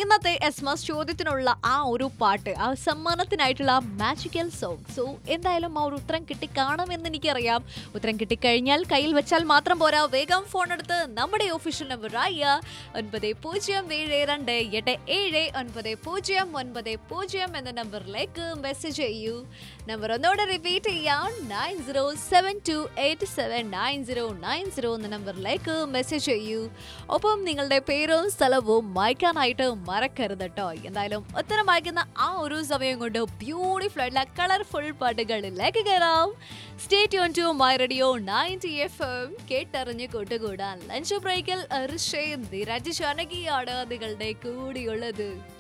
ഇന്നത്തെ എസ് മസ് ചോദ്യത്തിനുള്ള ആ ഒരു പാട്ട് ആ സമ്മാനത്തിനായിട്ടുള്ള മാജിക്കൽ സോങ് സോ എന്തായാലും ആ ഒരു ഉത്തരം കിട്ടിക്കാണുമെന്ന് എനിക്കറിയാം ഉത്തരം കിട്ടിക്കഴിഞ്ഞാൽ കയ്യിൽ വെച്ചാൽ മാത്രം പോരാ വേഗം ഫോൺ എടുത്ത് നമ്മുടെ ഒഫീഷ്യൽ നമ്പറായ ഒൻപത് പൂജ്യം ഏഴ് രണ്ട് എട്ട് ഏഴ് ഒൻപത് പൂജ്യം ഒൻപത് പൂജ്യം എന്ന നമ്പറിലേക്ക് മെസ്സേജ് ചെയ്യൂ നമ്പർ ഒന്നോടെ റിപ്പീറ്റ് ചെയ്യാം nine zero seven two eight seven nine zero nine zero എന്ന നമ്പറിലേക്ക് മെസ്സേജ് ചെയ്യൂ ഒപ്പം നിങ്ങളുടെ പേരും സ്ഥലവും വായിക്കാനായിട്ട് മറക്കരുത് കേട്ടോ എന്തായാലും ഉത്തരം വായിക്കുന്ന ആ ഒരു സമയം കൊണ്ട് ബ്യൂട്ടിഫുൾ ആയിട്ടുള്ള കളർഫുൾ പാട്ടുകളിലേക്ക് കയറാം stay tune to my radio ninety F M കേട്ടറിഞ്ഞ് കൂട്ടുകൂടാൻ ലഞ്ച് ബ്രേക്കിൽ ഋഷേ നിരജ് ജാനകിയാണ് നിങ്ങളുടെ കൂടിയുള്ളത്